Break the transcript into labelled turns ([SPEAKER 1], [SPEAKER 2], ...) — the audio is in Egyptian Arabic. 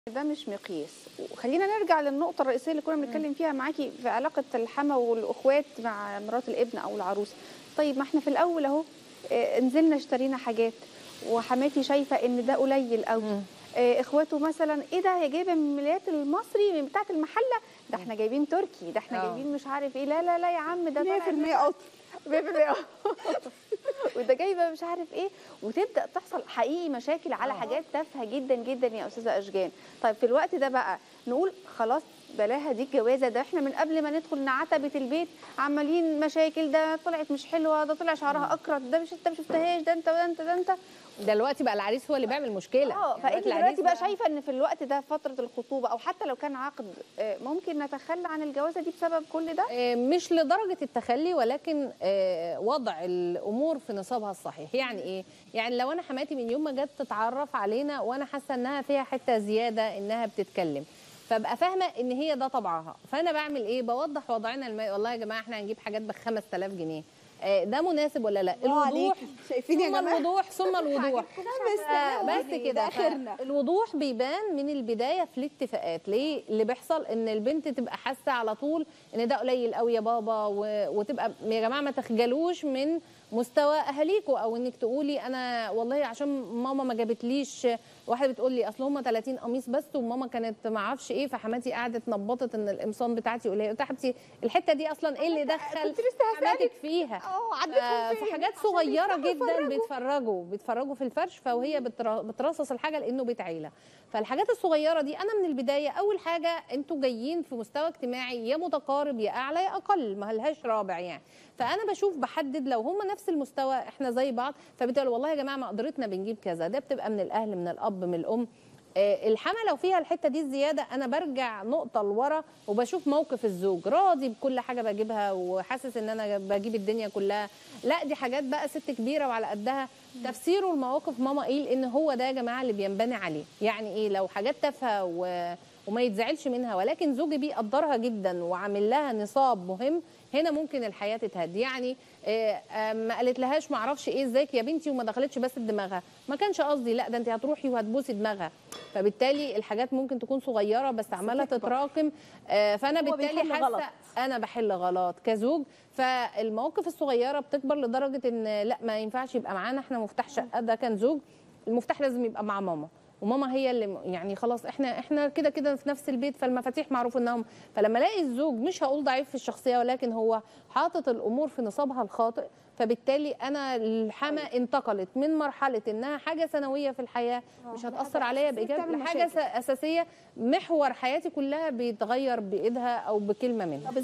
[SPEAKER 1] ده مش مقياس وخلينا نرجع للنقطة الرئيسية اللي كنا بنتكلم فيها معاكي في علاقة الحما والأخوات مع مرات الابن أو العروس طيب ما احنا في الأول أهو آه، نزلنا اشترينا حاجات وحماتي شايفة إن ده قليل قوي آه، اخواته مثلا ايه ده هي جايبه من الملايات المصري من بتاعه المحله ده احنا جايبين تركي ده احنا
[SPEAKER 2] آه.
[SPEAKER 1] جايبين مش عارف ايه لا لا لا يا عم ده
[SPEAKER 3] 100% قطر
[SPEAKER 1] 100% وده جايبه مش عارف ايه وتبدا تحصل حقيقي مشاكل على
[SPEAKER 2] آه.
[SPEAKER 1] حاجات تافهه جدا جدا يا استاذه اشجان طيب في الوقت ده بقى نقول خلاص بلاها دي الجوازه ده احنا من قبل ما ندخل نعتبه البيت عمالين مشاكل ده طلعت مش حلوه ده طلع شعرها اكرت ده مش انت ما شفتهاش ده انت ده انت ده انت
[SPEAKER 2] دلوقتي بقى العريس هو اللي بيعمل مشكله
[SPEAKER 1] اه
[SPEAKER 2] يعني
[SPEAKER 1] فانت
[SPEAKER 2] العريس
[SPEAKER 1] دلوقتي بقى شايفه ان في الوقت ده فتره الخطوبه او حتى لو كان عقد آه، ممكن نتخلى عن الجوازه دي بسبب كل ده
[SPEAKER 2] آه، مش لدرجه التخلي ولكن آه، وضع الامور في نصابها الصحيح يعني ايه يعني لو انا حماتي من يوم ما جت تتعرف علينا وانا حاسه انها فيها حته زياده انها بتتكلم فابقى فاهمه ان هي ده طبعها فانا بعمل ايه بوضح وضعنا المائي والله يا جماعه احنا هنجيب حاجات ب 5000 جنيه آه، ده مناسب ولا لا
[SPEAKER 3] الله
[SPEAKER 2] الوضوح
[SPEAKER 3] عليكي. شايفين يا
[SPEAKER 2] ثم
[SPEAKER 3] جماعة؟
[SPEAKER 2] الوضوح ثم الوضوح
[SPEAKER 3] بس
[SPEAKER 2] آه، بس كده
[SPEAKER 3] ده اخرنا
[SPEAKER 2] الوضوح بيبان من البدايه في الاتفاقات ليه اللي بيحصل ان البنت تبقى حاسه على طول ان ده قليل قوي يا بابا و... وتبقى يا جماعه ما تخجلوش من مستوى اهاليكوا او انك تقولي انا والله عشان ماما ما جابتليش واحده بتقول لي اصل هم 30 قميص بس وماما كانت ما اعرفش ايه فحماتي قعدت نبطت ان القمصان بتاعتي قليله قلت لها يا حبيبتي الحته دي اصلا ايه اللي دخل
[SPEAKER 3] كنت لسه هسألك.
[SPEAKER 2] حماتك فيها
[SPEAKER 3] اه
[SPEAKER 2] آه،
[SPEAKER 3] عدتهم
[SPEAKER 2] في
[SPEAKER 3] فين؟
[SPEAKER 2] حاجات
[SPEAKER 3] عشان
[SPEAKER 2] صغيره
[SPEAKER 3] يفتحوا
[SPEAKER 2] جدا
[SPEAKER 3] يفرجوا.
[SPEAKER 2] بيتفرجوا بيتفرجوا في الفرش فوهي بتر- بترصص الحاجه لانه بيت عيله فالحاجات الصغيره دي انا من البدايه اول حاجه انتوا جايين في مستوى اجتماعي يا متقارب يا اعلى يا اقل ما لهاش رابع يعني فانا بشوف بحدد لو هم نفس المستوى احنا زي بعض فبتقول والله يا جماعه مقدرتنا بنجيب كذا ده بتبقى من الاهل من الاب من الام آه، الحما لو فيها الحته دي الزياده انا برجع نقطه لورا وبشوف موقف الزوج راضي بكل حاجه بجيبها وحاسس ان انا بجيب الدنيا كلها لا دي حاجات بقى ست كبيره وعلى قدها تفسيره المواقف ماما ايه لان هو ده يا جماعه اللي بينبني عليه يعني ايه لو حاجات تافهه و... وما يتزعلش منها ولكن زوجي بيقدرها جدا وعامل لها نصاب مهم هنا ممكن الحياه تتهد يعني آه، آه، ما قالت لهاش ما اعرفش ايه ازيك يا بنتي وما دخلتش بس دماغها ما كانش قصدي لا ده انت هتروحي وهتبوسي دماغها فبالتالي الحاجات ممكن تكون صغيره بس عماله
[SPEAKER 3] تكبر.
[SPEAKER 2] تتراكم آه، فانا
[SPEAKER 3] هو
[SPEAKER 2] بالتالي
[SPEAKER 3] بيحل
[SPEAKER 2] حاسه
[SPEAKER 3] غلط.
[SPEAKER 2] انا بحل غلط كزوج فالمواقف الصغيره بتكبر لدرجه ان لا ما ينفعش يبقى معانا احنا مفتاح شقه ده كان زوج المفتاح لازم يبقى مع ماما وماما هي اللي يعني خلاص احنا احنا كده كده في نفس البيت فالمفاتيح معروف انهم فلما الاقي الزوج مش هقول ضعيف في الشخصيه ولكن هو حاطط الامور في نصابها الخاطئ فبالتالي انا الحما انتقلت من مرحله انها حاجه ثانويه في الحياه مش هتاثر عليا بايجاب
[SPEAKER 3] بتعمل
[SPEAKER 2] لحاجه
[SPEAKER 3] مشاكل.
[SPEAKER 2] اساسيه محور حياتي كلها بيتغير بايدها او بكلمه منها